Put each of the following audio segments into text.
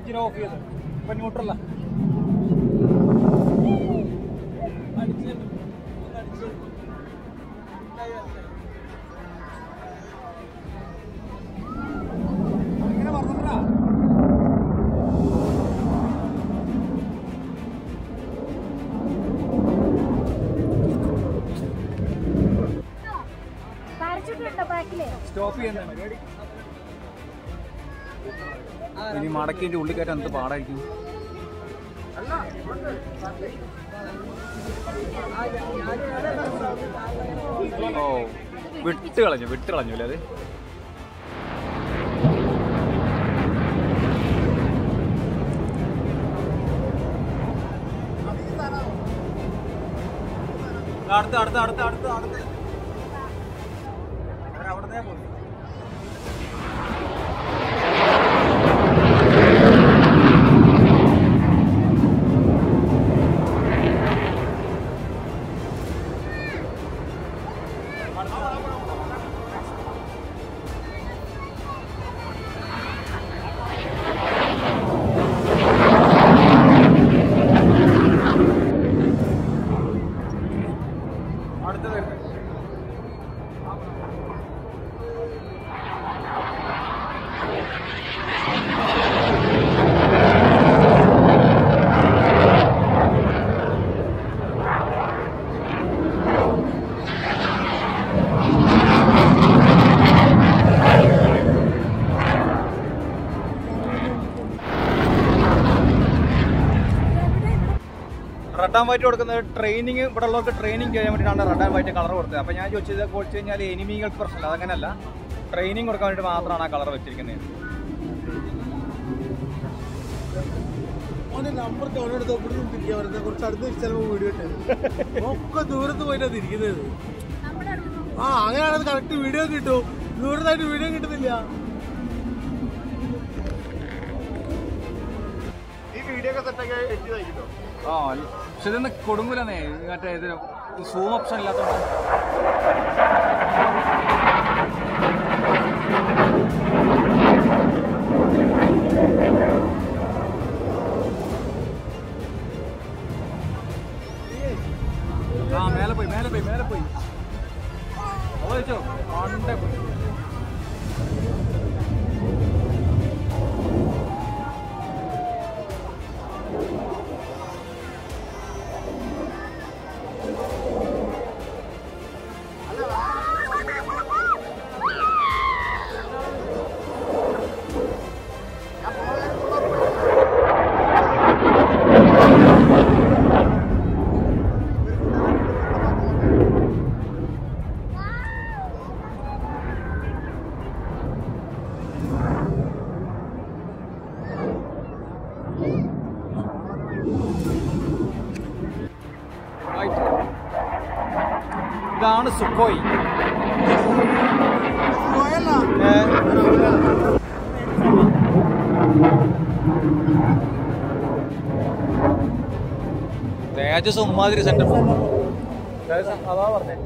Engine off ചെയ്ത് ഇപ്പൊ ന്യൂട്രല്ല അങ്ങനെ പറഞ്ഞാ പാരച്യൂട്ടുണ്ടോ ബാക്കില് സ്റ്റോപ്പ് ചെയ്യുന്ന ഇനി മടക്കിന്റെ ഉള്ളിൽ കയറ്റാൻ എന്ത് പാടായിരിക്കും ഓ വിട്ട് കളഞ്ഞു വിട്ട് കളഞ്ഞു അല്ലേ അത് അടുത്ത അടുത്ത അടുത്ത അടുത്ത അടുത്ത അവിടെ പോയി അടുത്ത വരുന്നത് റെഡ് ആൻഡ് വൈറ്റ് കൊടുക്കുന്നത് ട്രെയിനിങ് ഇവിടെ ഉള്ളവർക്ക് ട്രെയിനിങ് ചെയ്യാൻ വേണ്ടിയിട്ടാണ് റെഡ് ആൻഡ് വൈറ്റ് കളർ കൊടുത്തത് അപ്പോൾ ഞാൻ ചോദിച്ചത് കൊടുത്തു കഴിഞ്ഞാൽ എനിമികൾക്ക് പ്രശ്നമില്ല അതങ്ങനെയല്ല ട്രെയിനിങ് കൊടുക്കാൻ വേണ്ടി മാത്രമാണ് ആ കളർ വെച്ചിരിക്കുന്നത് ഓന്റെ നമ്പർ അവനോട് തൊപ്പിട്ട് തിരിക്കാൻ വരുന്നത് കുറച്ച് അടുത്ത് ചിലപ്പോൾ വീഡിയോ ഇട്ടത് ഒക്കെ ദൂരത്ത് പോയിട്ടാ തിരിക്കുന്നത് നമ്മുടെ അടുത്ത് ആ അങ്ങനെയാണത് കറക്റ്റ് വീഡിയോ കിട്ടും ദൂരത്തായിട്ട് വീഡിയോ കിട്ടുന്നില്ല ഈ വീഡിയോ ഒക്കെ സെറ്റൊക്കെ എത്തി തയ്ക്കിട്ടോ ആ പക്ഷെ ഇതൊന്ന് കൊടുങ്ങൂലെന്നേ മറ്റേ ഇതിന് സൂം ഓപ്ഷൻ ഇല്ലാത്തതുകൊണ്ട് ആ മേലെ പോയി മേലെ പോയി മേലെ പോയി അവള് വെച്ചോ പണ്ടേ പോയി Right. ഇതാണ് സുഖോയ് തേജസ് ഉമ്മാതിരി സെന്റർ അതാ പറഞ്ഞേ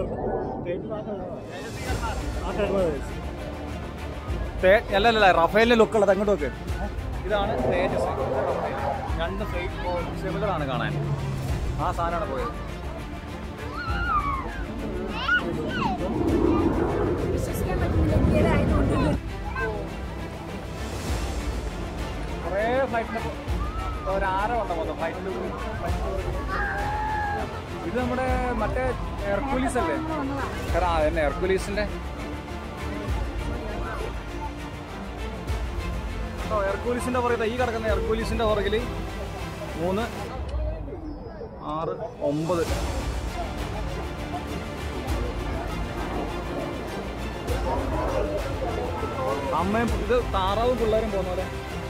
തേ- അല്ല അല്ല റഫേലിന്റെ ലുക്ക് ഉള്ളത് അങ്ങോട്ട് നോക്ക് ഇതാണ് തേജസ് രണ്ട് സിമിലർ ആണ് കാണാൻ ആ സാധനമാണ് പോയത് വിശ്വസിക്കാൻ പറ്റുന്നില്ല ഇന്ത്യയുടെ ആയതുകൊണ്ട് കുറേ ഫ്ലൈറ്റിന് ഒരു ആര കൊണ്ട മൊത്തം ഫ്ലൈറ്റിൽ ഇത് നമ്മുടെ മറ്റേ എർക്കുലീസ് അല്ലേ എടാ അതന്നെ എർക്കുലീസിന്റെ കേട്ടോ എർക്കുലീസിന്റെ പുറകെ ഈ കിടക്കുന്ന എർക്കുലീസിന്റെ പുറകിൽ മൂന്ന് ആറ് ഒമ്പത് അമ്മയും ഇത് താറാവും പിള്ളേരും പോകുന്ന പോലെ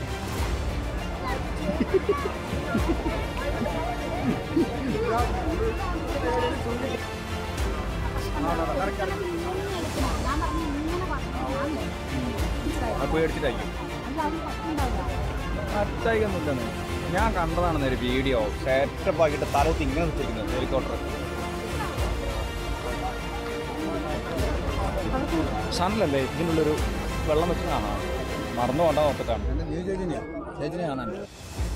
ഞാൻ പറഞ്ഞു ഇങ്ങനെ പറഞ്ഞു അത് പേടിച്ചിട്ടായിരിക്കും അറ്റായിക്കൊന്നുമില്ലെന്ന് ഞാൻ കണ്ടതാണെന്ന് ഒരു വീഡിയോ സെറ്റപ്പ് ആക്കിയിട്ട് തല തിങ്ങനെ വെച്ചിരിക്കുന്നത് ഹെലികോപ്റ്റർ സണ്ണിലല്ലേ ഇതിനുള്ളൊരു വെള്ളം വെച്ച് കാണാം മറന്നു പോകണ്ട ഓർത്തിട്ടാണ് എന്റെ ന്യൂ ചേച്ചിനെയാ ചേച്ചിനെ കാണാൻ